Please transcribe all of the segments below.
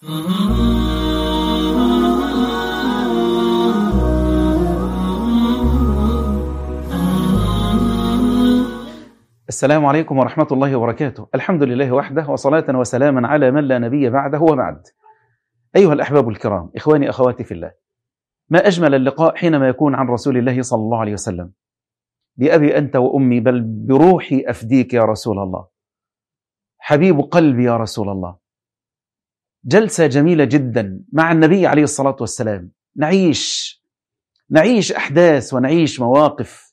السلام عليكم ورحمة الله وبركاته الحمد لله وحده وصلاة وسلاما على من لا نبي بعده وبعد أيها الأحباب الكرام إخواني أخواتي في الله ما أجمل اللقاء حينما يكون عن رسول الله صلى الله عليه وسلم بأبي أنت وأمي بل بروحي أفديك يا رسول الله حبيب قلبي يا رسول الله جلسة جميلة جدا مع النبي عليه الصلاة والسلام نعيش نعيش أحداث ونعيش مواقف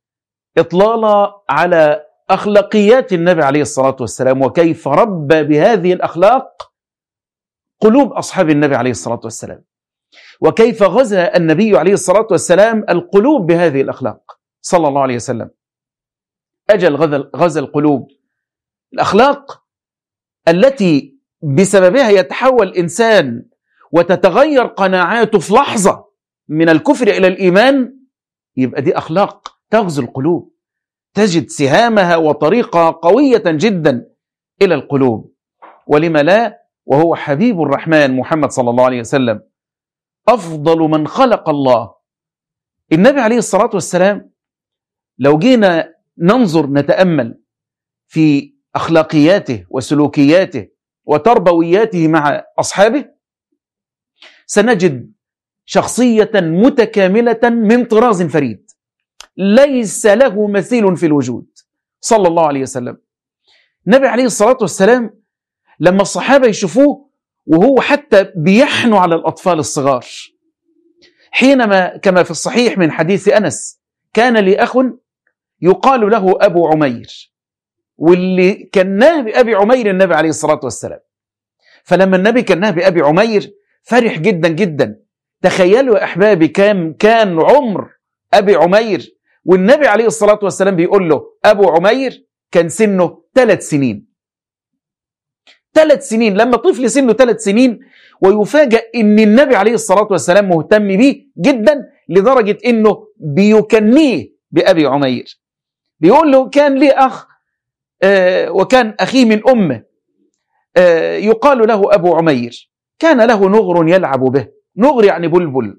إطلالة على أخلاقيات النبي عليه الصلاة والسلام وكيف ربى بهذه الأخلاق قلوب أصحاب النبي عليه الصلاة والسلام وكيف غزا النبي عليه الصلاة والسلام القلوب بهذه الأخلاق صلى الله عليه وسلم أجل غزا القلوب الأخلاق التي بسببها يتحول الإنسان وتتغير قناعاته في لحظة من الكفر إلى الإيمان يبقى دي أخلاق تغزو القلوب تجد سهامها وطريقة قوية جدا إلى القلوب ولم لا وهو حبيب الرحمن محمد صلى الله عليه وسلم أفضل من خلق الله النبي عليه الصلاة والسلام لو جينا ننظر نتأمل في أخلاقياته وسلوكياته وتربوياته مع أصحابه سنجد شخصية متكاملة من طراز فريد ليس له مثيل في الوجود صلى الله عليه وسلم النبي عليه الصلاة والسلام لما الصحابة يشوفوه وهو حتى بيحنوا على الأطفال الصغار حينما كما في الصحيح من حديث أنس كان لي أخ يقال له أبو عمير واللي كناه بأبي عمير النبي عليه الصلاة والسلام فلما النبي كناه بأبي عمير فرح جدا جدا تخيلوا يا أحبابي كام كان عمر أبي عمير والنبي عليه الصلاة والسلام بيقول له أبو عمير كان سنه ثلاث سنين ثلاث سنين لما طفل سنه ثلاث سنين ويفاجأ ان النبي عليه الصلاة والسلام مهتم به جدا لدرجة انه بيكنيه بأبي عمير بيقول له كان لي أخ آه وكان أخي من أمه آه يقال له أبو عمير كان له نغر يلعب به نغر يعني بلبل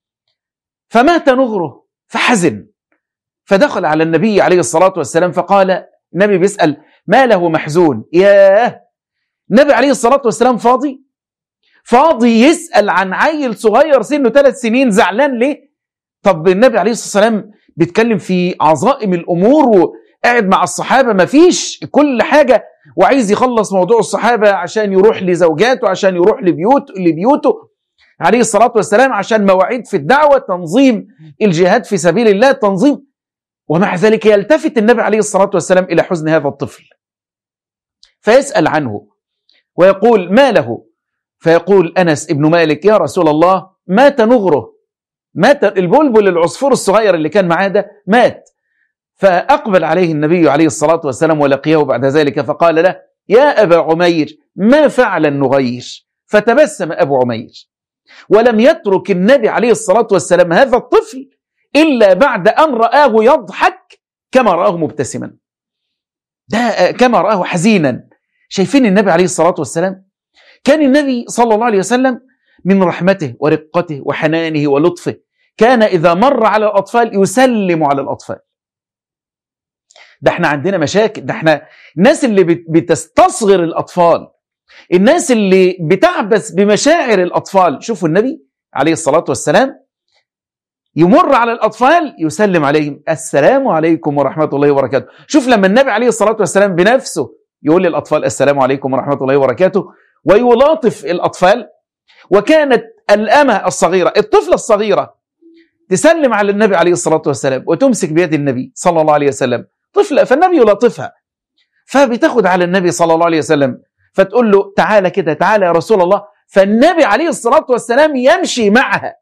فمات نغره فحزن فدخل على النبي عليه الصلاة والسلام فقال النبي بيسأل ما له محزون ياه النبي عليه الصلاة والسلام فاضي فاضي يسأل عن عيل صغير سنه ثلاث سنين زعلان ليه طب النبي عليه الصلاة والسلام بيتكلم في عظائم الأمور وقاعد مع الصحابة ما فيش كل حاجة وعايز يخلص موضوع الصحابة عشان يروح لزوجاته عشان يروح لبيوت لبيوته عليه الصلاة والسلام عشان مواعيد في الدعوة تنظيم الجهاد في سبيل الله تنظيم ومع ذلك يلتفت النبي عليه الصلاة والسلام إلى حزن هذا الطفل فيسأل عنه ويقول ما له فيقول أنس ابن مالك يا رسول الله مات نغره مات البلبل العصفور الصغير اللي كان معاه ده مات فأقبل عليه النبي عليه الصلاة والسلام ولقيه بعد ذلك فقال له يا أبا عمير ما فعل النغير فتبسم أبو عمير ولم يترك النبي عليه الصلاة والسلام هذا الطفل إلا بعد أن رآه يضحك كما رآه مبتسما ده كما رآه حزينا شايفين النبي عليه الصلاة والسلام كان النبي صلى الله عليه وسلم من رحمته ورقته وحنانه ولطفه كان إذا مر على الأطفال يسلم على الأطفال ده احنا عندنا مشاكل ده احنا الناس اللي بتستصغر الأطفال الناس اللي بتعبث بمشاعر الأطفال شوفوا النبي عليه الصلاة والسلام يمر على الأطفال يسلم عليهم السلام عليكم ورحمة الله وبركاته شوف لما النبي عليه الصلاة والسلام بنفسه يقول للأطفال السلام عليكم ورحمة الله وبركاته ويلاطف الأطفال وكانت الأمة الصغيرة الطفلة الصغيرة تسلم على النبي عليه الصلاة والسلام وتمسك بيد النبي صلى الله عليه وسلم طفلة فالنبي يلاطفها فبتاخد على النبي صلى الله عليه وسلم فتقول له تعالى كده تعالى يا رسول الله فالنبي عليه الصلاة والسلام يمشي معها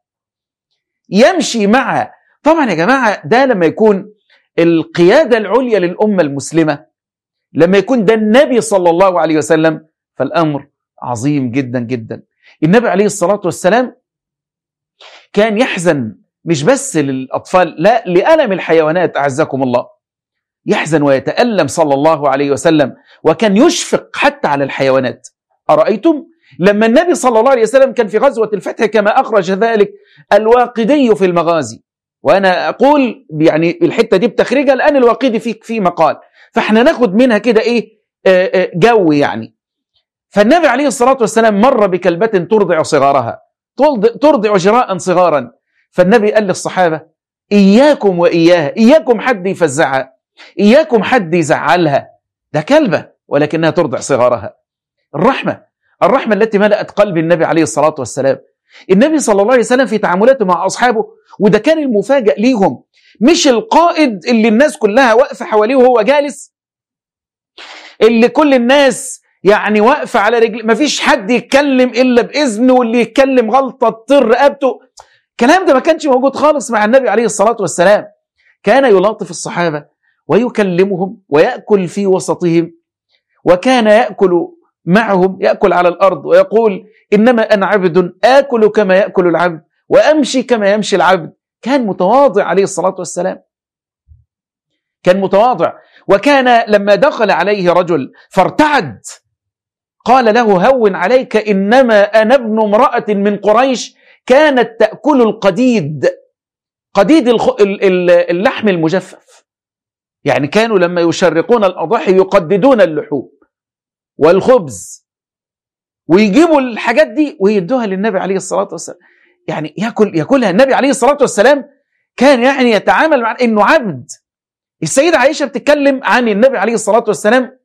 يمشي معها طبعا يا جماعة ده لما يكون القيادة العليا للأمة المسلمة لما يكون ده النبي صلى الله عليه وسلم فالأمر عظيم جدا جدا النبي عليه الصلاة والسلام كان يحزن مش بس للأطفال لا لألم الحيوانات أعزكم الله يحزن ويتألم صلى الله عليه وسلم وكان يشفق حتى على الحيوانات أرأيتم لما النبي صلى الله عليه وسلم كان في غزوة الفتح كما أخرج ذلك الواقدي في المغازي وأنا أقول يعني الحتة دي بتخرجها الآن الواقدي في في مقال فاحنا ناخد منها كده إيه جو يعني فالنبي عليه الصلاة والسلام مر بكلبة ترضع صغارها ترضع جراء صغارا فالنبي قال للصحابة إياكم وإياها إياكم حد يفزعها إياكم حد يزعلها ده كلبة ولكنها ترضع صغارها الرحمة الرحمة التي ملأت قلب النبي عليه الصلاة والسلام النبي صلى الله عليه وسلم في تعاملاته مع أصحابه وده كان المفاجأ ليهم مش القائد اللي الناس كلها واقفة حواليه وهو جالس اللي كل الناس يعني واقفة على رجل مفيش حد يتكلم إلا بإذنه واللي يتكلم غلطة تطر رقبته الكلام ده ما كانش موجود خالص مع النبي عليه الصلاة والسلام كان يلاطف الصحابة ويكلمهم ويأكل في وسطهم وكان يأكل معهم يأكل على الأرض ويقول إنما أنا عبد آكل كما يأكل العبد وأمشي كما يمشي العبد كان متواضع عليه الصلاة والسلام كان متواضع وكان لما دخل عليه رجل فارتعد قال له هون عليك إنما أنا ابن امرأة من قريش كانت تأكل القديد قديد اللحم المجفف يعني كانوا لما يشرقون الأضاحي يقددون اللحوم والخبز ويجيبوا الحاجات دي ويدوها للنبي عليه الصلاة والسلام يعني ياكل ياكلها النبي عليه الصلاة والسلام كان يعني يتعامل مع انه عبد السيدة عائشة بتتكلم عن النبي عليه الصلاة والسلام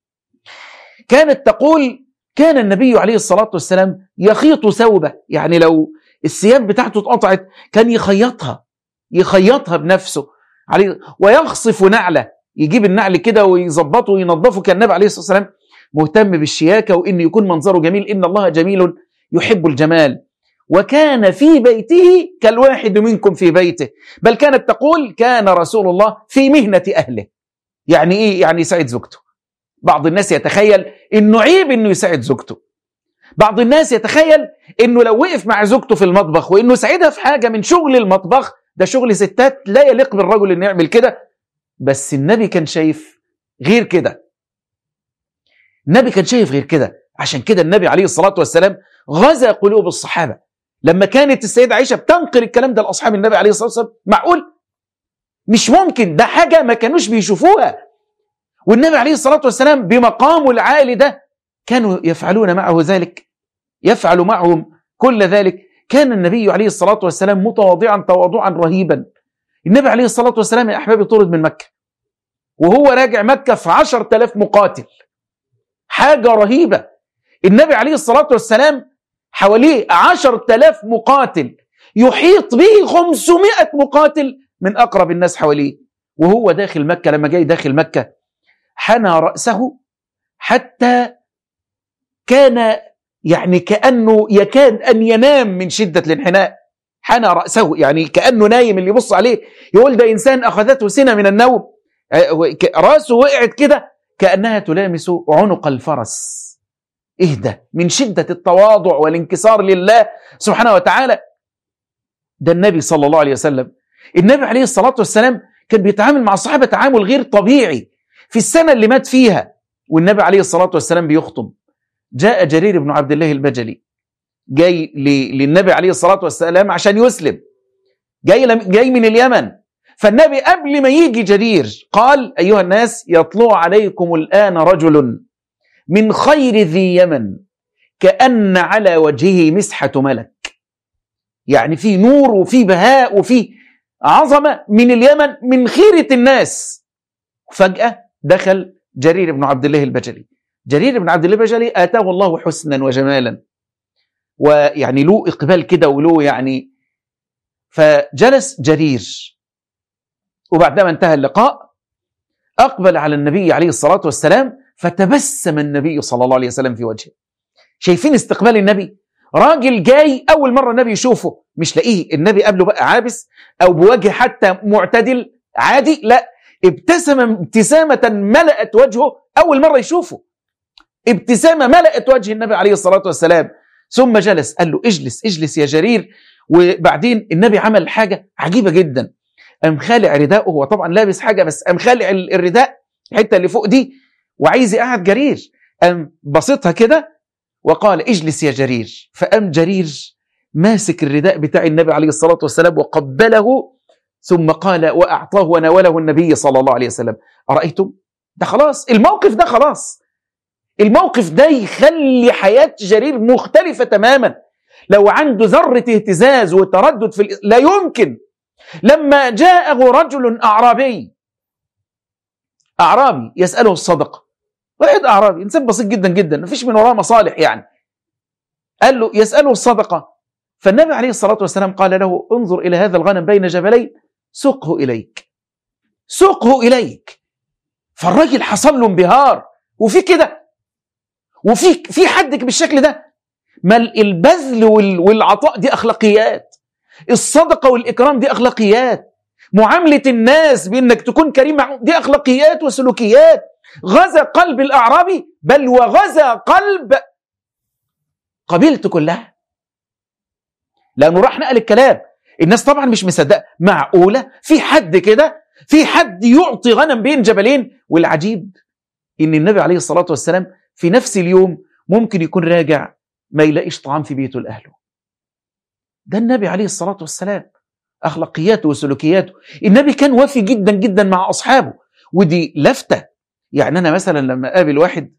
كانت تقول كان النبي عليه الصلاة والسلام يخيط ثوبه يعني لو الثياب بتاعته اتقطعت كان يخيطها يخيطها بنفسه عليه ويخصف نعله يجيب النعل كده ويظبطه وينظفه كان النبي عليه الصلاة والسلام مهتم بالشياكة وإن يكون منظره جميل إن الله جميل يحب الجمال وكان في بيته كالواحد منكم في بيته بل كانت تقول كان رسول الله في مهنة أهله يعني إيه يعني يساعد زوجته بعض الناس يتخيل إنه عيب إنه يساعد زوجته بعض الناس يتخيل إنه لو وقف مع زوجته في المطبخ وإنه ساعدها في حاجة من شغل المطبخ ده شغل ستات لا يليق بالرجل إنه يعمل كده بس النبي كان شايف غير كده النبي كان شايف غير كده عشان كده النبي عليه الصلاة والسلام غزا قلوب الصحابة لما كانت السيدة عائشة بتنقل الكلام ده لأصحاب النبي عليه الصلاة والسلام معقول مش ممكن ده حاجة ما كانوش بيشوفوها والنبي عليه الصلاة والسلام بمقامه العالي ده كانوا يفعلون معه ذلك يفعل معهم كل ذلك كان النبي عليه الصلاة والسلام متواضعا تواضعا رهيبا النبي عليه الصلاة والسلام يا أحبابي طرد من مكة وهو راجع مكة في عشر تلاف مقاتل حاجة رهيبة النبي عليه الصلاة والسلام حواليه عشر تلاف مقاتل يحيط به خمسمائة مقاتل من أقرب الناس حواليه وهو داخل مكة لما جاي داخل مكة حنى رأسه حتى كان يعني كأنه يكاد أن ينام من شدة الانحناء حنى رأسه يعني كأنه نايم اللي يبص عليه يقول ده إنسان أخذته سنة من النوم رأسه وقعت كده كأنها تلامس عنق الفرس اهدى من شدة التواضع والانكسار لله سبحانه وتعالى ده النبي صلى الله عليه وسلم النبي عليه الصلاة والسلام كان بيتعامل مع الصحابة تعامل غير طبيعي في السنة اللي مات فيها والنبي عليه الصلاة والسلام بيخطب جاء جرير بن عبد الله البجلي جاي للنبي عليه الصلاة والسلام عشان يسلم جاي, جاي من اليمن فالنبي قبل ما يجي جرير قال أيها الناس يطلع عليكم الآن رجل من خير ذي يمن كأن على وجهه مسحة ملك يعني في نور وفي بهاء وفي عظمة من اليمن من خيرة الناس فجأة دخل جرير بن عبد الله البجلي جرير بن عبد الله البجلي آتاه الله حسنا وجمالا ويعني له إقبال كده وله يعني فجلس جرير وبعدما انتهى اللقاء أقبل على النبي عليه الصلاة والسلام فتبسم النبي صلى الله عليه وسلم في وجهه شايفين استقبال النبي راجل جاي أول مرة النبي يشوفه مش لاقيه النبي قبله بقى عابس أو بوجه حتى معتدل عادي لا ابتسم ابتسامة ملأت وجهه أول مرة يشوفه ابتسامة ملأت وجه النبي عليه الصلاة والسلام ثم جلس قال له اجلس اجلس يا جرير وبعدين النبي عمل حاجة عجيبة جدا قام خالع رداءه هو طبعا لابس حاجة بس قام خالع الرداء الحتة اللي فوق دي وعايز يقعد جرير قام بسطها كده وقال اجلس يا جرير فقام جرير ماسك الرداء بتاع النبي عليه الصلاة والسلام وقبله ثم قال وأعطاه وناوله النبي صلى الله عليه وسلم أرأيتم ده خلاص الموقف ده خلاص الموقف ده يخلي حياة جرير مختلفة تماما لو عنده ذرة اهتزاز وتردد في لا يمكن لما جاءه رجل أعرابي أعرابي يسأله الصدقة واحد أعرابي إنسان بسيط جدا جدا ما فيش من وراه مصالح يعني قال له يسأله الصدقة فالنبي عليه الصلاة والسلام قال له انظر إلى هذا الغنم بين جبلين سقه إليك سقه إليك فالراجل حصل له انبهار وفي كده وفي في حدك بالشكل ده ما البذل والعطاء دي أخلاقيات الصدقة والإكرام دي أخلاقيات معاملة الناس بأنك تكون كريم دي أخلاقيات وسلوكيات غزا قلب الأعرابي بل وغزا قلب قبيلته كلها لأنه راح نقل الكلام الناس طبعا مش مصدقه معقولة في حد كده في حد يعطي غنم بين جبلين والعجيب ان النبي عليه الصلاة والسلام في نفس اليوم ممكن يكون راجع ما يلاقيش طعام في بيته لأهله ده النبي عليه الصلاة والسلام أخلاقياته وسلوكياته النبي كان وافي جدا جدا مع أصحابه ودي لفتة يعني أنا مثلا لما أقابل واحد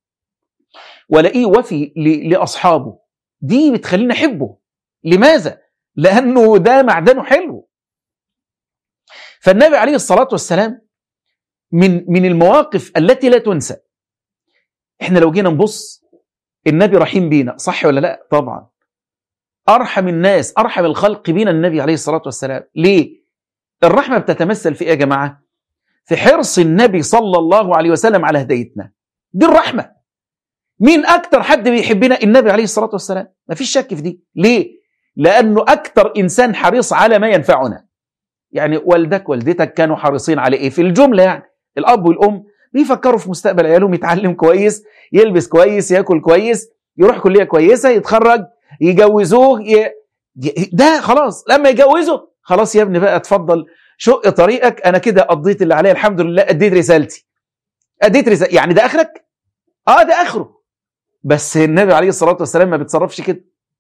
ولاقيه وفي لأصحابه دي بتخليني أحبه لماذا؟ لأنه ده معدنه حلو فالنبي عليه الصلاة والسلام من من المواقف التي لا تنسى احنا لو جينا نبص النبي رحيم بينا صح ولا لا طبعا ارحم الناس ارحم الخلق بينا النبي عليه الصلاه والسلام ليه الرحمه بتتمثل في ايه يا جماعه في حرص النبي صلى الله عليه وسلم على هدايتنا دي الرحمه مين اكتر حد بيحبنا النبي عليه الصلاه والسلام ما فيش شك في دي ليه لانه اكتر انسان حريص على ما ينفعنا يعني والدك والدتك كانوا حريصين على ايه في الجمله يعني الاب والام بيفكروا في مستقبل عيالهم يتعلم كويس يلبس كويس ياكل كويس يروح كليه كويسه يتخرج يجوزوه ي... ده خلاص لما يجوزه خلاص يا ابني بقى اتفضل شق طريقك انا كده قضيت اللي عليا الحمد لله اديت رسالتي اديت رسالتي يعني ده اخرك اه ده اخره بس النبي عليه الصلاه والسلام ما بيتصرفش كده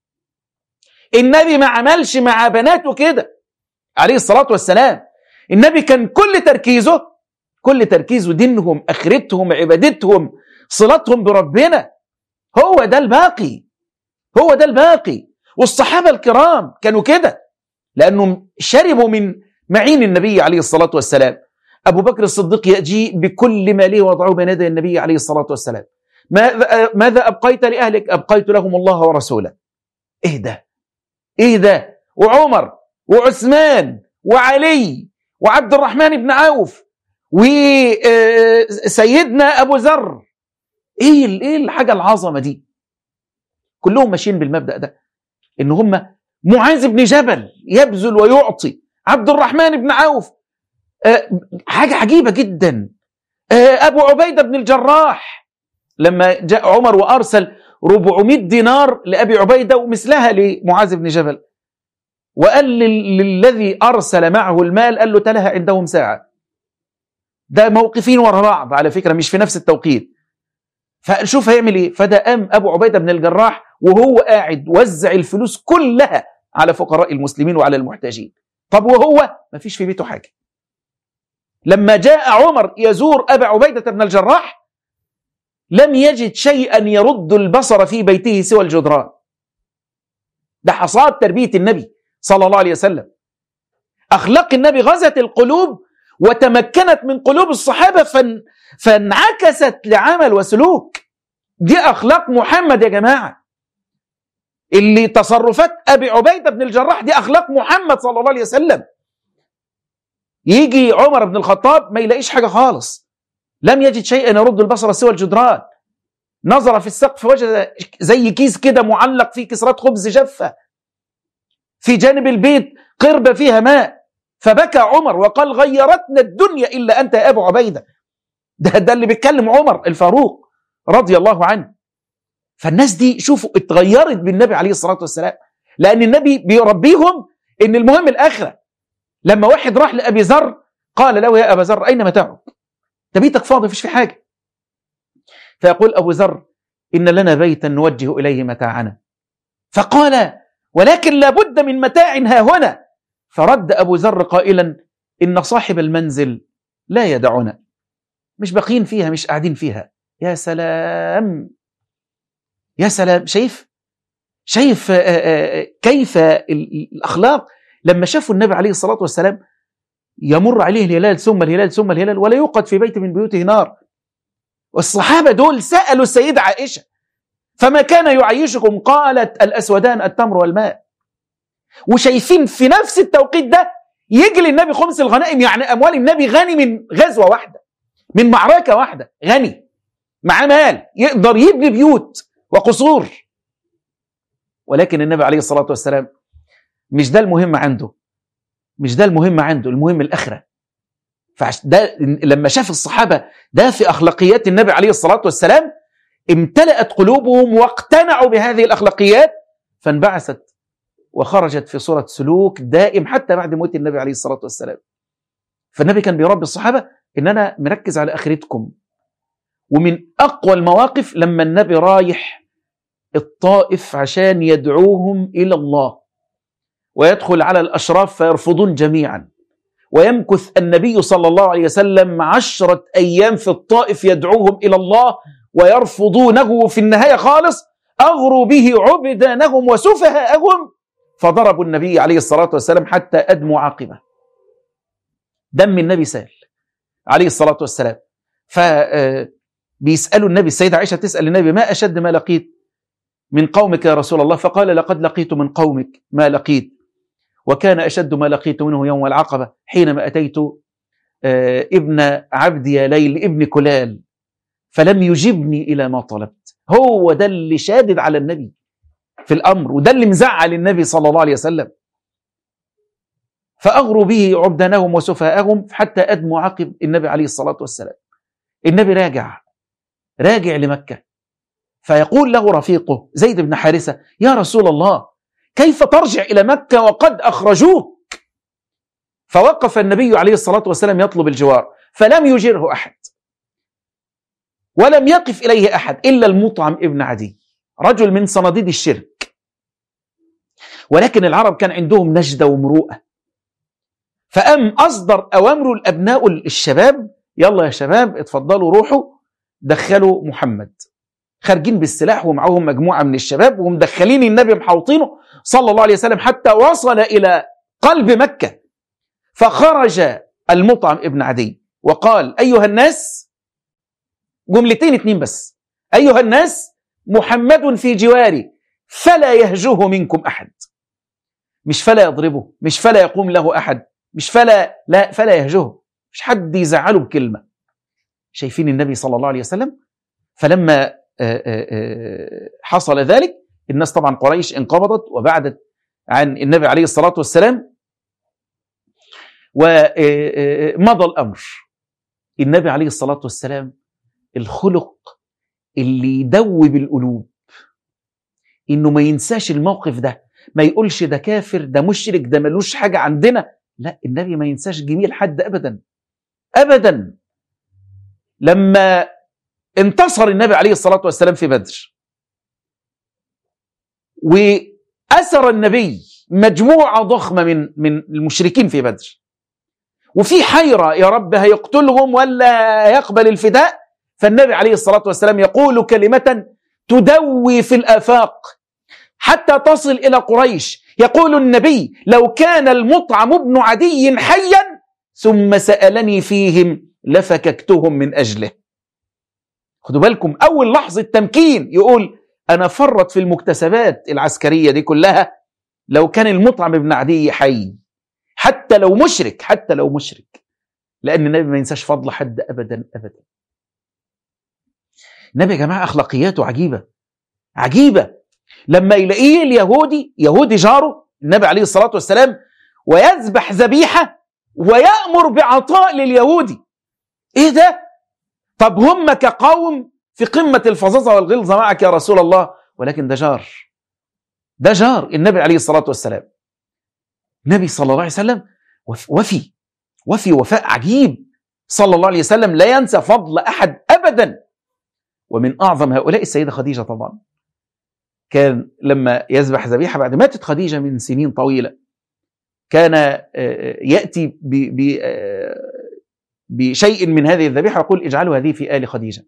النبي ما عملش مع بناته كده عليه الصلاه والسلام النبي كان كل تركيزه كل تركيزه دينهم اخرتهم عبادتهم صلتهم بربنا هو ده الباقي هو ده الباقي والصحابه الكرام كانوا كده لانهم شربوا من معين النبي عليه الصلاه والسلام ابو بكر الصديق يجيء بكل ما له وضعه بين يدي النبي عليه الصلاه والسلام ماذا ابقيت لاهلك ابقيت لهم الله ورسوله ايه ده ايه ده وعمر وعثمان وعلي وعبد الرحمن بن عوف وسيدنا ابو ذر ايه ايه الحاجه العظمه دي كلهم ماشيين بالمبدا ده ان هم معاذ بن جبل يبذل ويعطي عبد الرحمن بن عوف حاجه عجيبه جدا ابو عبيده بن الجراح لما جاء عمر وارسل 400 دينار لابي عبيده ومثلها لمعاذ بن جبل وقال للذي ارسل معه المال قال له تلها عندهم ساعه ده موقفين ورا بعض على فكره مش في نفس التوقيت فشوف هيعمل ايه فده قام ابو عبيده بن الجراح وهو قاعد وزع الفلوس كلها على فقراء المسلمين وعلى المحتاجين طب وهو ما فيش في بيته حاجه لما جاء عمر يزور ابا عبيده بن الجراح لم يجد شيئا يرد البصر في بيته سوى الجدران ده حصاد تربيه النبي صلى الله عليه وسلم اخلاق النبي غزت القلوب وتمكنت من قلوب الصحابه فان فانعكست لعمل وسلوك دي اخلاق محمد يا جماعه اللي تصرفات ابي عبيده بن الجراح دي اخلاق محمد صلى الله عليه وسلم يجي عمر بن الخطاب ما يلاقيش حاجه خالص لم يجد شيئا يرد البصر سوى الجدران نظر في السقف وجد زي كيس كده معلق فيه كسرات خبز جافه في جانب البيت قربه فيها ماء فبكى عمر وقال غيرتنا الدنيا الا انت يا ابو عبيده ده ده اللي بيتكلم عمر الفاروق رضي الله عنه فالناس دي شوفوا اتغيرت بالنبي عليه الصلاه والسلام لان النبي بيربيهم ان المهم الاخره لما واحد راح لابي ذر قال له يا ابا ذر اين متاعك؟ ده بيتك فاضي مفيش فيه حاجه فيقول ابو ذر إن لنا بيتا نوجه إليه متاعنا فقال ولكن لابد من متاع ها هنا فرد أبو ذر قائلا إن صاحب المنزل لا يدعنا مش باقيين فيها مش قاعدين فيها يا سلام يا سلام شايف شايف كيف الأخلاق لما شافوا النبي عليه الصلاة والسلام يمر عليه الهلال ثم الهلال ثم الهلال ولا يوقد في بيت من بيوته نار والصحابة دول سألوا السيدة عائشة فما كان يعيشكم قالت الأسودان التمر والماء وشايفين في نفس التوقيت ده يجي للنبي خمس الغنائم يعني أموال النبي غني من غزوة واحدة من معركة واحدة غني معاه مال يقدر يبني بيوت وقصور ولكن النبي عليه الصلاة والسلام مش ده المهم عنده مش ده المهم عنده المهم الآخرة فده لما شاف الصحابة ده في أخلاقيات النبي عليه الصلاة والسلام امتلأت قلوبهم واقتنعوا بهذه الأخلاقيات فانبعثت وخرجت في صورة سلوك دائم حتى بعد موت النبي عليه الصلاة والسلام فالنبي كان بيربي الصحابة إن أنا مركز على آخرتكم ومن أقوى المواقف لما النبي رايح الطائف عشان يدعوهم إلى الله ويدخل على الأشراف فيرفضون جميعا ويمكث النبي صلى الله عليه وسلم عشرة أيام في الطائف يدعوهم إلى الله ويرفضونه في النهاية خالص أغروا به عبدانهم وسفهاءهم فضربوا النبي عليه الصلاة والسلام حتى أدموا عاقبة دم النبي سال عليه الصلاة والسلام فبيسألوا النبي السيدة عائشة تسأل النبي ما أشد ما لقيت من قومك يا رسول الله فقال لقد لقيت من قومك ما لقيت وكان أشد ما لقيت منه يوم العقبة حينما أتيت ابن عبد يا ليل ابن كلال فلم يجبني إلى ما طلبت هو ده اللي شادد على النبي في الأمر وده اللي مزعل النبي صلى الله عليه وسلم فأغروا به عبدانهم وسفهاءهم حتى أدموا عقب النبي عليه الصلاة والسلام النبي راجع راجع لمكة فيقول له رفيقه زيد بن حارثة يا رسول الله كيف ترجع إلى مكة وقد أخرجوك فوقف النبي عليه الصلاة والسلام يطلب الجوار فلم يجره أحد ولم يقف إليه أحد إلا المطعم ابن عدي رجل من صناديد الشرك ولكن العرب كان عندهم نجدة ومروءة فأم أصدر أوامره الأبناء الشباب يلا يا شباب اتفضلوا روحوا دخلوا محمد خارجين بالسلاح ومعهم مجموعة من الشباب ومدخلين النبي محوطينه صلى الله عليه وسلم حتى وصل إلى قلب مكة فخرج المطعم ابن عدي وقال أيها الناس جملتين اتنين بس أيها الناس محمد في جواري فلا يهجوه منكم أحد مش فلا يضربه مش فلا يقوم له أحد مش فلا لا فلا يهجوه مش حد يزعله بكلمة شايفين النبي صلى الله عليه وسلم فلما حصل ذلك الناس طبعا قريش انقبضت وبعدت عن النبي عليه الصلاة والسلام ومضى الأمر النبي عليه الصلاة والسلام الخلق اللي يدوب القلوب انه ما ينساش الموقف ده ما يقولش ده كافر ده مشرك ده ملوش حاجة عندنا لا النبي ما ينساش جميل حد أبدا أبدا لما انتصر النبي عليه الصلاة والسلام في بدر وأسر النبي مجموعة ضخمة من من المشركين في بدر وفي حيرة يا رب هيقتلهم ولا يقبل الفداء فالنبي عليه الصلاة والسلام يقول كلمة تدوي في الآفاق حتى تصل إلى قريش يقول النبي لو كان المطعم ابن عدي حيا ثم سألني فيهم لفككتهم من أجله خدوا بالكم أول لحظة تمكين يقول أنا فرط في المكتسبات العسكرية دي كلها لو كان المطعم ابن عدي حي حتى لو مشرك حتى لو مشرك لأن النبي ما ينساش فضل حد أبدا أبدا النبي يا جماعة أخلاقياته عجيبة عجيبة لما يلاقيه اليهودي يهودي جاره النبي عليه الصلاة والسلام ويذبح ذبيحة ويأمر بعطاء لليهودي ايه ده طب هم كقوم في قمة الفظاظة والغلظة معك يا رسول الله ولكن ده جار ده جار النبي عليه الصلاة والسلام النبي صلى الله عليه وسلم وفي وفي وفاء عجيب صلى الله عليه وسلم لا ينسى فضل أحد أبدا ومن أعظم هؤلاء السيدة خديجة طبعا كان لما يذبح ذبيحة بعد ماتت خديجة من سنين طويلة كان يأتي بشيء من هذه الذبيحة ويقول اجعلوا هذه في آل خديجة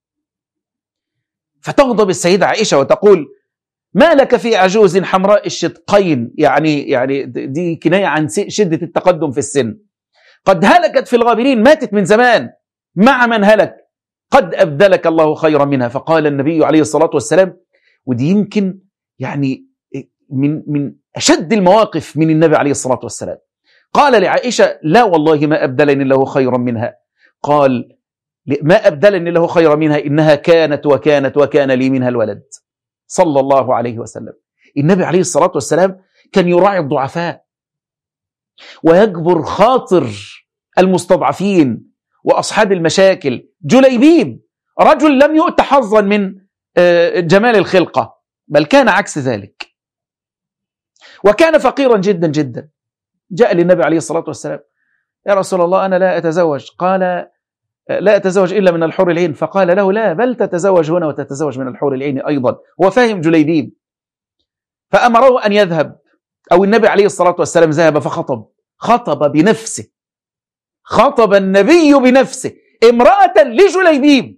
فتغضب السيدة عائشة وتقول ما لك في عجوز حمراء الشدقين يعني يعني دي كناية عن شدة التقدم في السن قد هلكت في الغابرين ماتت من زمان مع من هلك قد أبدلك الله خيرا منها فقال النبي عليه الصلاة والسلام ودي يمكن يعني من من أشد المواقف من النبي عليه الصلاة والسلام قال لعائشة لا والله ما أبدلني الله خيرا منها قال ما أبدلني له خيرا منها إنها كانت وكانت وكان لي منها الولد صلى الله عليه وسلم النبي عليه الصلاة والسلام كان يراعي الضعفاء ويجبر خاطر المستضعفين وأصحاب المشاكل جليبيب رجل لم يؤت حظا من آه، جمال الخلقة بل كان عكس ذلك وكان فقيرا جدا جدا جاء للنبي عليه الصلاة والسلام يا رسول الله أنا لا أتزوج قال لا أتزوج إلا من الحور العين فقال له لا بل تتزوج هنا وتتزوج من الحور العين أيضا هو فاهم جليبيب فأمره أن يذهب أو النبي عليه الصلاة والسلام ذهب فخطب خطب بنفسه خطب النبي بنفسه امرأة لجليبيب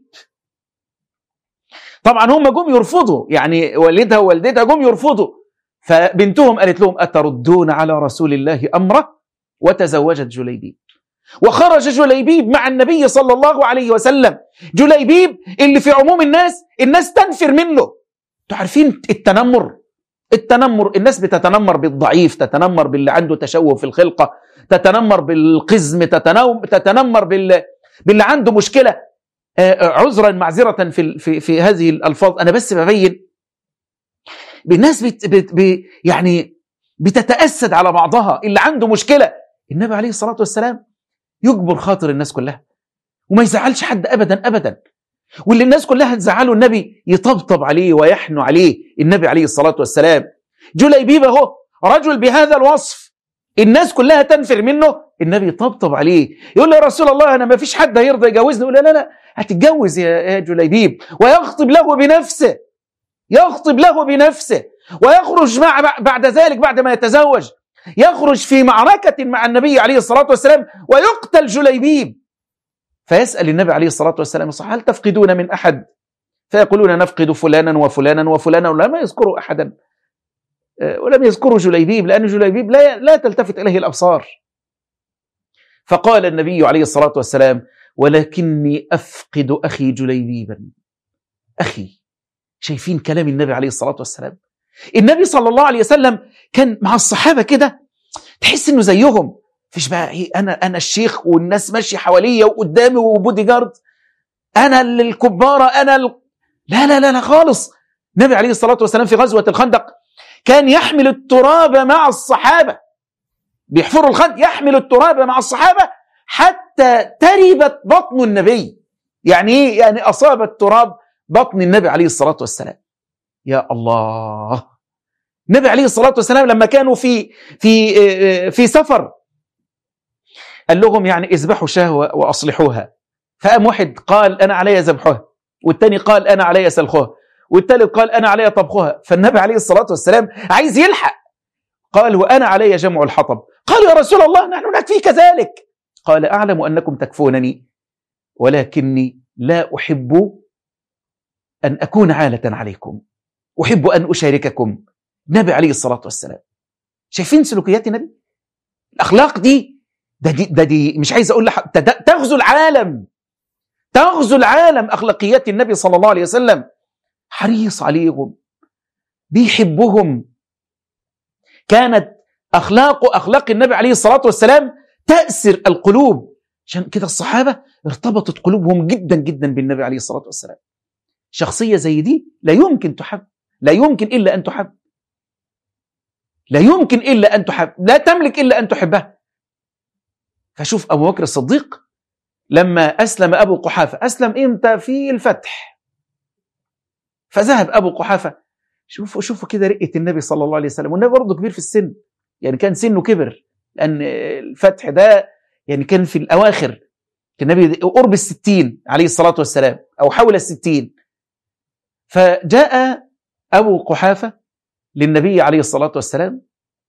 طبعا هم جم يرفضوا يعني والدها ووالدتها جم يرفضوا فبنتهم قالت لهم أتردون على رسول الله أمره وتزوجت جليبيب وخرج جليبيب مع النبي صلى الله عليه وسلم جليبيب اللي في عموم الناس الناس تنفر منه تعرفين التنمر التنمر الناس بتتنمر بالضعيف تتنمر باللي عنده تشوه في الخلقة تتنمر بالقزم تتنمر بال... باللي عنده مشكلة آه، عذرا معذرة في, في, في هذه الألفاظ أنا بس ببين بالناس بت... بت... ب... يعني بتتأسد على بعضها اللي عنده مشكلة النبي عليه الصلاة والسلام يجبر خاطر الناس كلها وما يزعلش حد ابدا ابدا واللي الناس كلها تزعله النبي يطبطب عليه ويحنو عليه النبي عليه الصلاه والسلام جليبيب اهو رجل بهذا الوصف الناس كلها تنفر منه النبي يطبطب عليه يقول له يا رسول الله انا ما فيش حد هيرضى يجوزني يقول لا لا لا هتتجوز يا جليبيب ويخطب له بنفسه يخطب له بنفسه ويخرج مع بعد ذلك بعد ما يتزوج يخرج في معركة مع النبي عليه الصلاة والسلام ويقتل جليبيب فيسأل النبي عليه الصلاة والسلام هل تفقدون من أحد فيقولون نفقد فلانا وفلانا وفلانا ولم يذكروا أحدا آه، ولم يذكروا جليبيب لأن جليبيب لا, لا تلتفت إليه الأبصار فقال النبي عليه الصلاة والسلام ولكني أفقد أخي جليبيبا أخي شايفين كلام النبي عليه الصلاة والسلام النبي صلى الله عليه وسلم كان مع الصحابه كده تحس انه زيهم فيش بقى ايه انا انا الشيخ والناس ماشيه حواليا وقدامي وبودي جارد انا الكباره انا ال... لا لا لا لا خالص النبي عليه الصلاه والسلام في غزوه الخندق كان يحمل التراب مع الصحابه بيحفروا الخندق يحمل التراب مع الصحابه حتى تربت بطن النبي يعني ايه يعني اصاب التراب بطن النبي عليه الصلاه والسلام يا الله النبي عليه الصلاة والسلام لما كانوا في في في سفر قال لهم يعني اذبحوا شاه واصلحوها فقام واحد قال انا علي ذبحها والتاني قال انا علي سلخها والتالت قال انا علي طبخها فالنبي عليه الصلاة والسلام عايز يلحق قال وانا علي جمع الحطب قالوا يا رسول الله نحن نكفيك ذلك قال اعلم انكم تكفونني ولكني لا احب ان اكون عالة عليكم أحب أن أشارككم النبي عليه الصلاة والسلام شايفين سلوكيات النبي الأخلاق دي ده دي, ده دي مش عايز أقول لح... تغزو العالم تغزو العالم أخلاقيات النبي صلى الله عليه وسلم حريص عليهم بيحبهم كانت أخلاق أخلاق النبي عليه الصلاة والسلام تأسر القلوب عشان كده الصحابة ارتبطت قلوبهم جدا جدا بالنبي عليه الصلاة والسلام شخصية زي دي لا يمكن تحب لا يمكن إلا أن تحب لا يمكن إلا أن تحب لا تملك إلا أن تحبها فشوف أبو بكر الصديق لما أسلم أبو قحافة أسلم إمتى في الفتح فذهب أبو قحافة شوفوا شوفوا كده رقة النبي صلى الله عليه وسلم والنبي برضه كبير في السن يعني كان سنه كبر لأن الفتح ده يعني كان في الأواخر كان النبي قرب الستين عليه الصلاة والسلام أو حول الستين فجاء أبو قحافة للنبي عليه الصلاة والسلام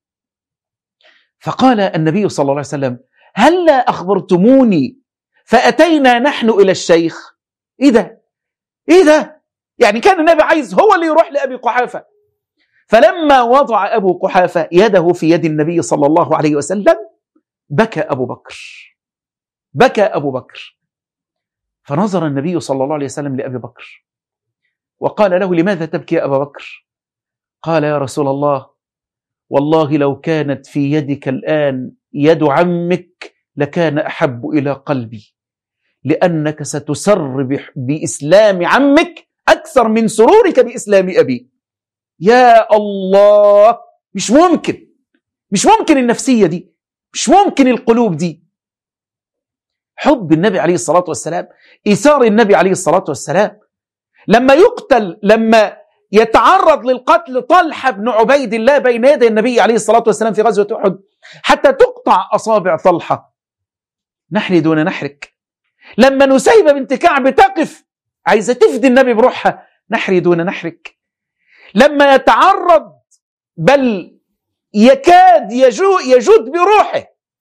فقال النبي صلى الله عليه وسلم هلا أخبرتموني فأتينا نحن إلى الشيخ إيه ده إيه ده يعني كان النبي عايز هو اللي يروح لأبي قحافة فلما وضع أبو قحافة يده في يد النبي صلى الله عليه وسلم بكى أبو بكر بكى أبو بكر فنظر النبي صلى الله عليه وسلم لأبي بكر وقال له لماذا تبكي يا أبا بكر قال يا رسول الله والله لو كانت في يدك الآن يد عمك لكان أحب إلى قلبي لأنك ستسر بإسلام عمك أكثر من سرورك بإسلام أبي يا الله مش ممكن مش ممكن النفسية دي مش ممكن القلوب دي حب النبي عليه الصلاة والسلام إيثار النبي عليه الصلاة والسلام لما يقتل لما يتعرض للقتل طلحة بن عبيد الله بين يدي النبي عليه الصلاة والسلام في غزوة أحد حتى تقطع أصابع طلحة نحن دون نحرك لما نسيبة بنت كعب تقف عايزة تفدي النبي بروحها نحري دون نحرك لما يتعرض بل يكاد يجود, يجود بروحه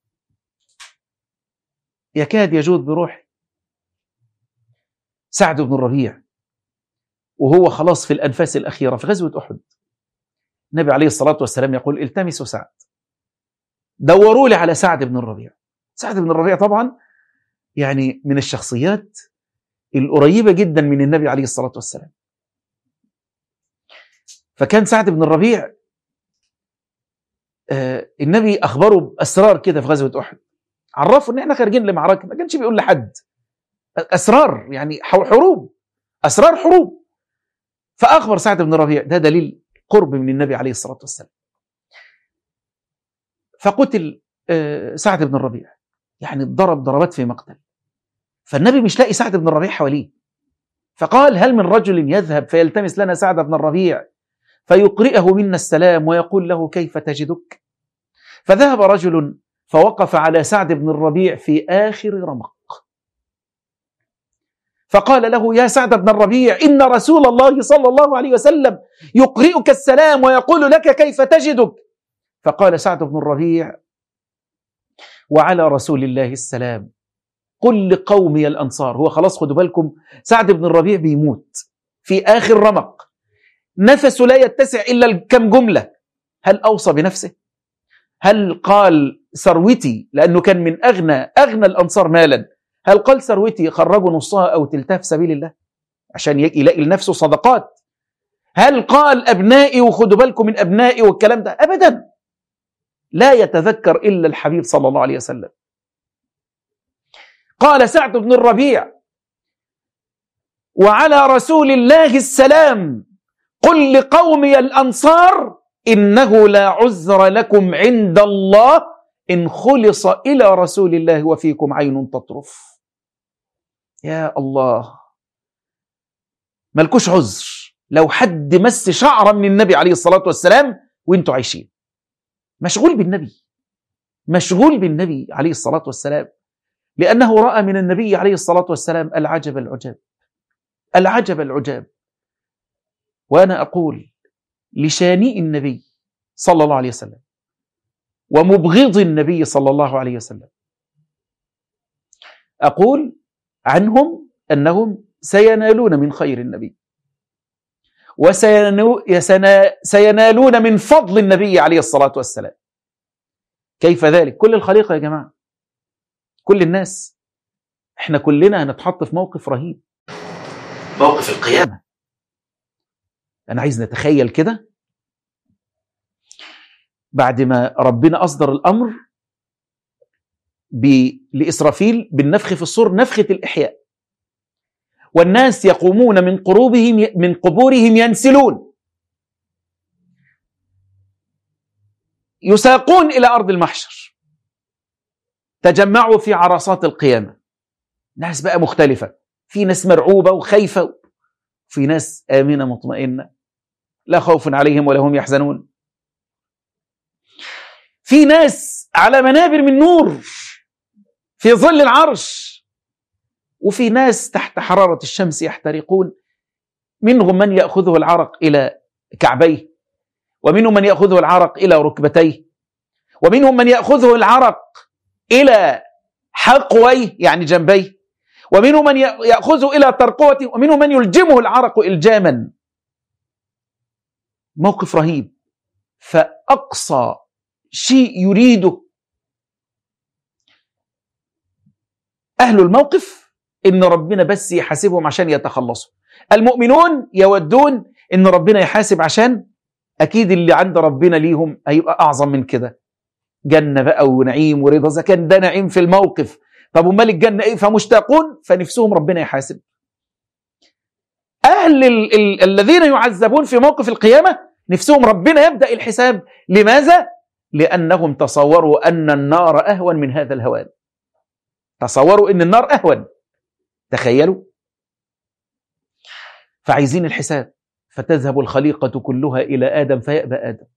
يكاد يجود بروحه سعد بن الربيع وهو خلاص في الأنفاس الأخيرة في غزوة أحد النبي عليه الصلاة والسلام يقول التمسوا سعد دوروا لي على سعد بن الربيع سعد بن الربيع طبعا يعني من الشخصيات القريبة جدا من النبي عليه الصلاة والسلام فكان سعد بن الربيع آه النبي أخبره بأسرار كده في غزوة أحد عرفوا إن إحنا خارجين لمعركة ما كانش بيقول لحد أسرار يعني حروب أسرار حروب فأخبر سعد بن الربيع ده دليل قرب من النبي عليه الصلاة والسلام فقتل آه سعد بن الربيع يعني ضرب ضربات في مقتل فالنبي مش لاقي سعد بن الربيع حواليه فقال هل من رجل يذهب فيلتمس لنا سعد بن الربيع فيقرئه منا السلام ويقول له كيف تجدك فذهب رجل فوقف على سعد بن الربيع في آخر رمق فقال له يا سعد بن الربيع إن رسول الله صلى الله عليه وسلم يقرئك السلام ويقول لك كيف تجدك فقال سعد بن الربيع وعلى رسول الله السلام قل لقومي الأنصار هو خلاص خدوا بالكم سعد بن الربيع بيموت في آخر رمق نفسه لا يتسع إلا كم جملة هل أوصى بنفسه هل قال ثروتي لأنه كان من أغنى أغنى الأنصار مالا هل قال ثروتي خرجوا نصها أو تلتها في سبيل الله عشان يلاقي لنفسه صدقات هل قال أبنائي وخدوا بالكم من أبنائي والكلام ده أبدا لا يتذكر إلا الحبيب صلى الله عليه وسلم قال سعد بن الربيع وعلى رسول الله السلام قل لقومي الأنصار إنه لا عذر لكم عند الله إن خلص إلى رسول الله وفيكم عين تطرف يا الله ملكوش عذر لو حد مس شعرا من النبي عليه الصلاة والسلام وانتوا عايشين مشغول بالنبي مشغول بالنبي عليه الصلاة والسلام لأنه رأى من النبي عليه الصلاة والسلام العجب العجاب العجب العجاب وأنا أقول لشانئ النبي صلى الله عليه وسلم ومبغض النبي صلى الله عليه وسلم أقول عنهم أنهم سينالون من خير النبي وسينالون من فضل النبي عليه الصلاة والسلام كيف ذلك؟ كل الخليقة يا جماعة كل الناس احنا كلنا هنتحط في موقف رهيب موقف القيامة أنا عايز نتخيل كده بعد ما ربنا أصدر الأمر لإسرافيل بالنفخ في الصور نفخة الإحياء والناس يقومون من قروبهم من قبورهم ينسلون يساقون إلى أرض المحشر تجمعوا في عرصات القيامة ناس بقى مختلفة في ناس مرعوبة وخايفة في ناس آمنة مطمئنة لا خوف عليهم ولا هم يحزنون في ناس على منابر من نور في ظل العرش وفي ناس تحت حرارة الشمس يحترقون منهم من يأخذه العرق إلى كعبيه ومنهم من يأخذه العرق إلى ركبتيه ومنهم من يأخذه العرق إلى حقويه يعني جنبيه ومنهم من يأخذه إلى ترقوته ومنهم من يلجمه العرق إلجاما موقف رهيب فأقصى شيء يريده أهل الموقف إن ربنا بس يحاسبهم عشان يتخلصوا المؤمنون يودون إن ربنا يحاسب عشان أكيد اللي عند ربنا ليهم هيبقى أعظم من كده جنة بقى ونعيم ورضا إذا كان ده نعيم في الموقف طب امال الجنة إيه فمشتاقون فنفسهم ربنا يحاسب أهل ال ال الذين يعذبون في موقف القيامة نفسهم ربنا يبدأ الحساب لماذا؟ لأنهم تصوروا أن النار أهون من هذا الهوان تصوروا أن النار أهون تخيلوا فعايزين الحساب فتذهب الخليقة كلها إلى آدم فيأبى آدم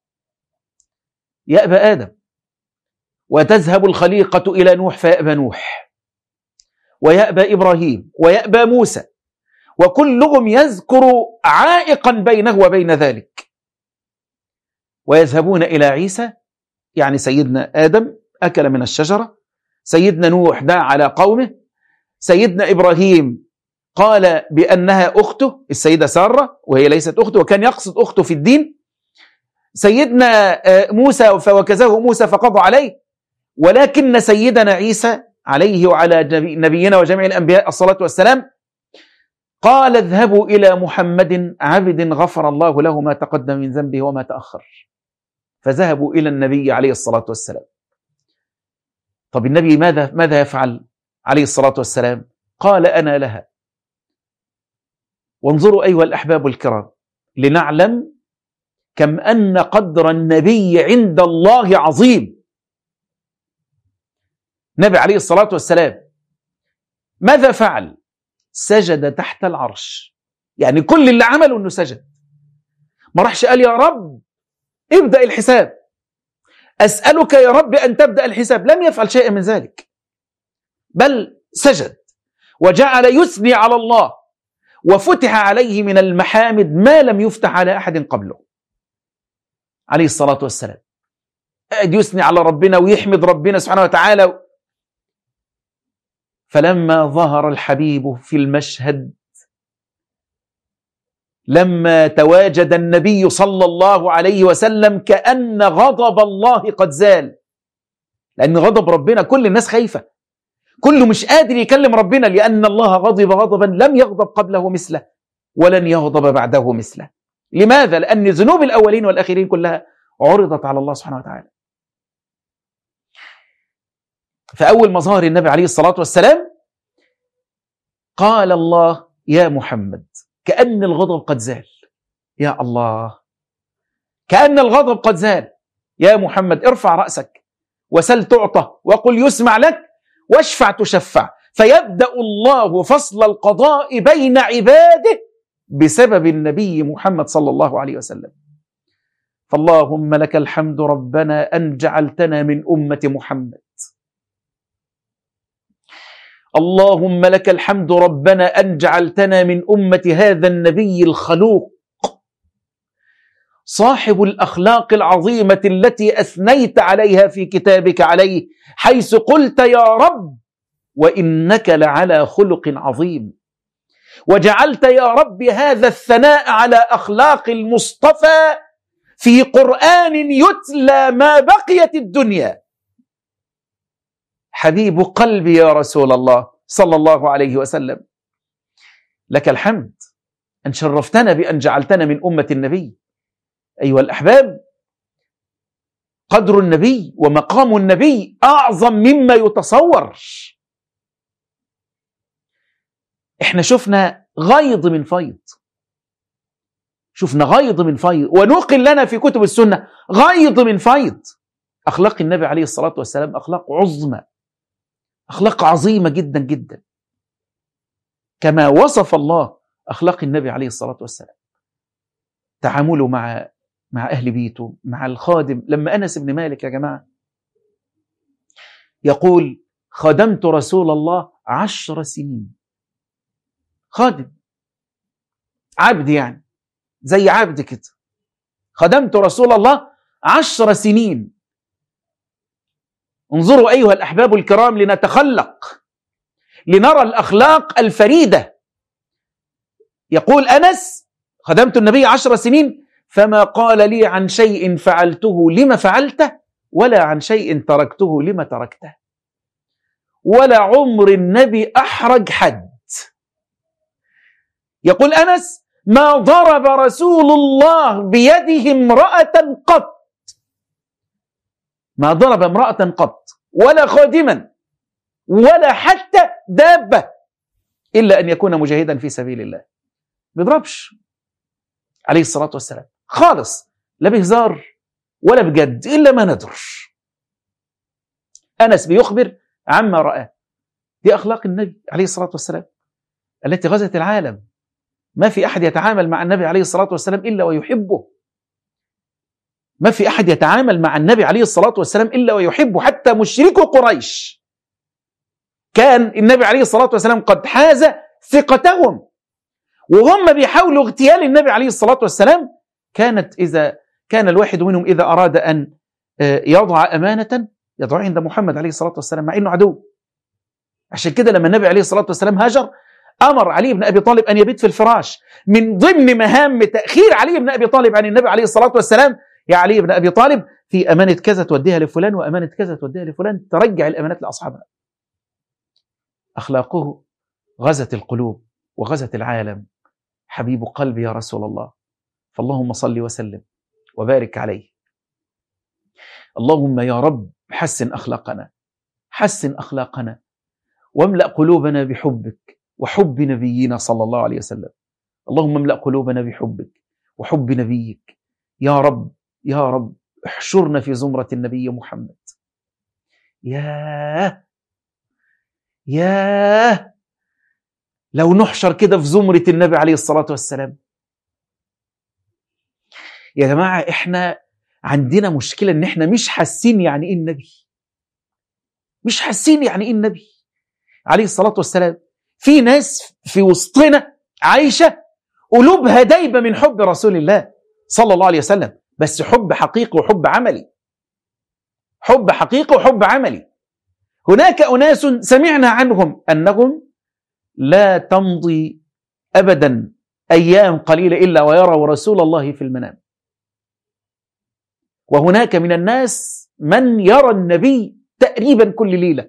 يأبى آدم وتذهب الخليقة إلى نوح فيأبى نوح ويأبى إبراهيم ويأبى موسى وكلهم يذكر عائقا بينه وبين ذلك ويذهبون إلى عيسى يعني سيدنا آدم أكل من الشجرة سيدنا نوح دعا على قومه سيدنا إبراهيم قال بأنها أخته السيدة سارة وهي ليست أخته وكان يقصد أخته في الدين سيدنا موسى وكزه موسى فقضى عليه ولكن سيدنا عيسى عليه وعلى نبينا وجميع الأنبياء الصلاة والسلام قال اذهبوا إلى محمد عبد غفر الله له ما تقدم من ذنبه وما تأخر فذهبوا إلى النبي عليه الصلاة والسلام طب النبي ماذا ماذا يفعل عليه الصلاة والسلام قال أنا لها وانظروا أيها الأحباب الكرام لنعلم كم أن قدر النبي عند الله عظيم النبي عليه الصلاة والسلام ماذا فعل سجد تحت العرش يعني كل اللي عمله انه سجد ما راحش قال يا رب ابدأ الحساب أسألك يا رب أن تبدأ الحساب لم يفعل شيئا من ذلك بل سجد وجعل يثني على الله وفتح عليه من المحامد ما لم يفتح على أحد قبله عليه الصلاة والسلام قاعد يثني على ربنا ويحمد ربنا سبحانه وتعالى فلما ظهر الحبيب في المشهد لما تواجد النبي صلى الله عليه وسلم كأن غضب الله قد زال لأن غضب ربنا كل الناس خايفة كله مش قادر يكلم ربنا لأن الله غضب غضبا لم يغضب قبله مثله ولن يغضب بعده مثله لماذا؟ لأن ذنوب الأولين والآخرين كلها عرضت على الله سبحانه وتعالى فأول مظاهر النبي عليه الصلاة والسلام قال الله يا محمد كأن الغضب قد زال يا الله كأن الغضب قد زال يا محمد ارفع رأسك وسل تعطى وقل يسمع لك واشفع تشفع فيبدأ الله فصل القضاء بين عباده بسبب النبي محمد صلى الله عليه وسلم فاللهم لك الحمد ربنا أن جعلتنا من أمة محمد اللهم لك الحمد ربنا أن جعلتنا من أمة هذا النبي الخلوق صاحب الأخلاق العظيمة التي أثنيت عليها في كتابك عليه حيث قلت يا رب وإنك لعلى خلق عظيم وجعلت يا رب هذا الثناء على أخلاق المصطفى في قرآن يتلى ما بقيت الدنيا حبيب قلبي يا رسول الله صلى الله عليه وسلم لك الحمد أن شرفتنا بأن جعلتنا من أمة النبي أيها الأحباب قدر النبي ومقام النبي أعظم مما يتصور احنا شفنا غيض من فيض شفنا غيض من فيض ونقل لنا في كتب السنة غيض من فيض أخلاق النبي عليه الصلاة والسلام أخلاق عظمى أخلاق عظيمة جدا جدا كما وصف الله أخلاق النبي عليه الصلاة والسلام تعامله مع مع أهل بيته مع الخادم لما أنس بن مالك يا جماعة يقول خدمت رسول الله عشر سنين خادم عبد يعني زي عبد كده خدمت رسول الله عشر سنين انظروا أيها الأحباب الكرام لنتخلق لنرى الأخلاق الفريدة يقول أنس خدمت النبي عشر سنين فما قال لي عن شيء فعلته لما فعلته ولا عن شيء تركته لما تركته ولا عمر النبي أحرج حد يقول أنس ما ضرب رسول الله بيده امرأة قط ما ضرب امرأة قط ولا خادما ولا حتى دابة إلا أن يكون مجاهدا في سبيل الله بيضربش عليه الصلاة والسلام خالص لا بهزار ولا بجد إلا ما ندر أنس بيخبر عما رآه دي أخلاق النبي عليه الصلاة والسلام التي غزت العالم ما في أحد يتعامل مع النبي عليه الصلاة والسلام إلا ويحبه ما في أحد يتعامل مع النبي عليه الصلاة والسلام إلا ويحبه حتى مشركو قريش كان النبي عليه الصلاة والسلام قد حاز ثقتهم وهم بيحاولوا اغتيال النبي عليه الصلاة والسلام كانت إذا كان الواحد منهم إذا أراد أن آه، يضع أمانة يضعها عند محمد عليه الصلاة والسلام مع أنه عدو عشان كده لما النبي عليه الصلاة والسلام هاجر أمر علي بن أبي طالب أن يبيت في الفراش من ضمن مهام تأخير علي بن أبي طالب عن النبي عليه الصلاة والسلام يا علي بن أبي طالب في أمانة كذا توديها لفلان وأمانة كذا توديها لفلان ترجع الأمانات لأصحابها أخلاقه غزت القلوب وغزت العالم حبيب قلبي يا رسول الله فاللهم صل وسلم وبارك عليه اللهم يا رب حسن أخلاقنا حسن أخلاقنا واملأ قلوبنا بحبك وحب نبينا صلى الله عليه وسلم اللهم املأ قلوبنا بحبك وحب نبيك يا رب يا رب احشرنا في زمرة النبي محمد ياه ياه لو نحشر كده في زمرة النبي عليه الصلاة والسلام يا جماعة احنا عندنا مشكلة ان احنا مش حاسين يعني ايه النبي مش حاسين يعني ايه النبي عليه الصلاة والسلام في ناس في وسطنا عايشة قلوبها دايبة من حب رسول الله صلى الله عليه وسلم بس حب حقيقي وحب عملي حب حقيقي وحب عملي هناك أناس سمعنا عنهم أنهم لا تمضي أبدا أيام قليلة إلا ويروا رسول الله في المنام وهناك من الناس من يرى النبي تقريبا كل ليلة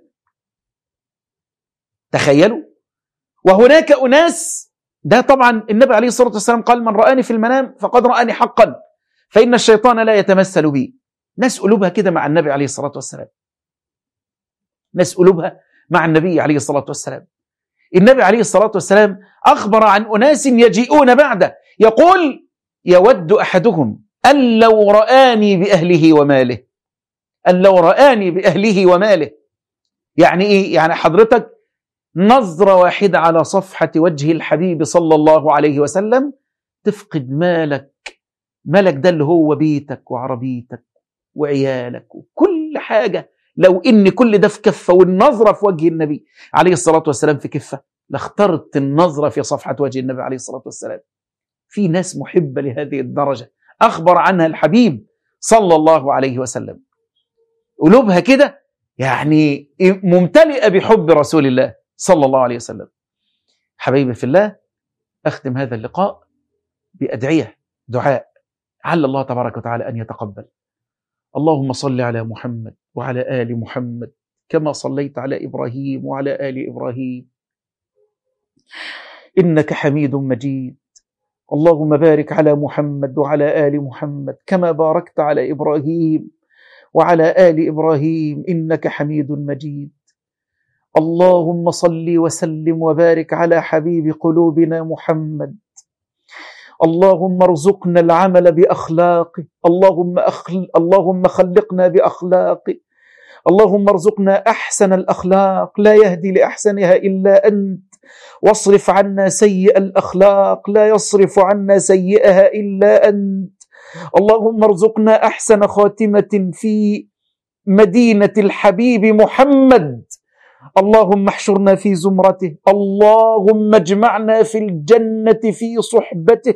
تخيلوا وهناك أناس ده طبعا النبي عليه الصلاة والسلام قال من رآني في المنام فقد رآني حقا فإن الشيطان لا يتمثل بي ناس قلوبها كده مع النبي عليه الصلاة والسلام ناس قلوبها مع النبي عليه الصلاة والسلام النبي عليه الصلاة والسلام أخبر عن أناس يجيئون بعده يقول يود أحدهم أن لو رآني بأهله وماله أن لو رآني بأهله وماله يعني إيه؟ يعني حضرتك نظرة واحدة على صفحة وجه الحبيب صلى الله عليه وسلم تفقد مالك مالك ده اللي هو بيتك وعربيتك وعيالك وكل حاجة لو إن كل ده في كفة والنظرة في وجه النبي عليه الصلاة والسلام في كفة لاخترت النظرة في صفحة وجه النبي عليه الصلاة والسلام في ناس محبة لهذه الدرجة أخبر عنها الحبيب صلى الله عليه وسلم قلوبها كده يعني ممتلئة بحب رسول الله صلى الله عليه وسلم حبيبي في الله أختم هذا اللقاء بأدعية دعاء عل الله تبارك وتعالى أن يتقبل اللهم صل على محمد وعلى آل محمد كما صليت على إبراهيم وعلى آل إبراهيم إنك حميد مجيد اللهم بارك على محمد وعلى آل محمد كما باركت على إبراهيم وعلى آل إبراهيم إنك حميد مجيد اللهم صل وسلم وبارك على حبيب قلوبنا محمد اللهم ارزقنا العمل باخلاقه اللهم أخل... اللهم خلقنا باخلاقه اللهم ارزقنا احسن الاخلاق لا يهدي لاحسنها الا انت واصرف عنا سيء الاخلاق لا يصرف عنا سيئها الا انت اللهم ارزقنا احسن خاتمه في مدينه الحبيب محمد اللهم احشرنا في زمرته اللهم اجمعنا في الجنة في صحبته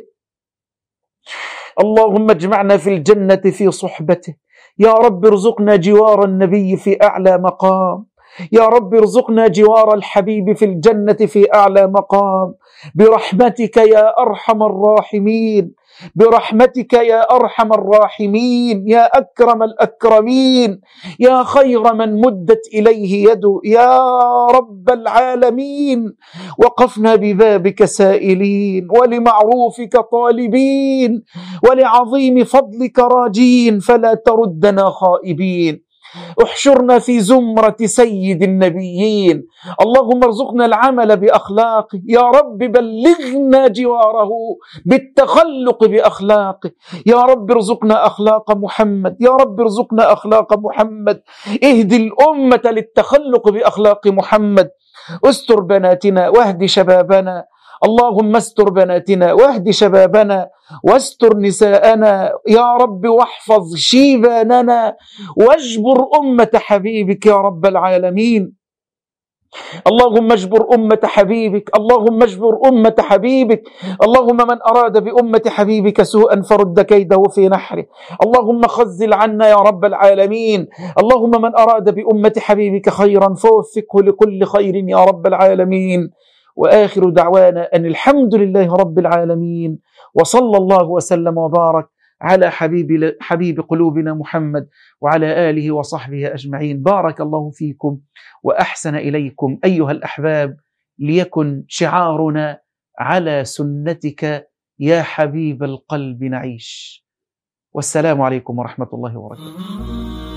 اللهم اجمعنا في الجنة في صحبته يا رب ارزقنا جوار النبي في أعلى مقام يا رب ارزقنا جوار الحبيب في الجنة في أعلى مقام برحمتك يا أرحم الراحمين برحمتك يا ارحم الراحمين يا اكرم الاكرمين يا خير من مدت اليه يد يا رب العالمين وقفنا ببابك سائلين ولمعروفك طالبين ولعظيم فضلك راجين فلا تردنا خائبين احشرنا في زمرة سيد النبيين اللهم ارزقنا العمل بأخلاقه يا رب بلغنا جواره بالتخلق بأخلاقه يا رب ارزقنا أخلاق محمد يا رب ارزقنا أخلاق محمد اهدي الأمة للتخلق بأخلاق محمد استر بناتنا واهد شبابنا اللهم استر بناتنا واهد شبابنا واستر نساءنا يا رب واحفظ شيباننا واجبر أمة حبيبك يا رب العالمين اللهم اجبر أمة حبيبك اللهم اجبر أمة حبيبك اللهم من أراد بأمة حبيبك سوءا فرد كيده في نحره اللهم خزل عنا يا رب العالمين اللهم من أراد بأمة حبيبك خيرا فوفقه لكل خير يا رب العالمين واخر دعوانا ان الحمد لله رب العالمين وصلى الله وسلم وبارك على حبيب حبيب قلوبنا محمد وعلى اله وصحبه اجمعين بارك الله فيكم واحسن اليكم ايها الاحباب ليكن شعارنا على سنتك يا حبيب القلب نعيش والسلام عليكم ورحمه الله وبركاته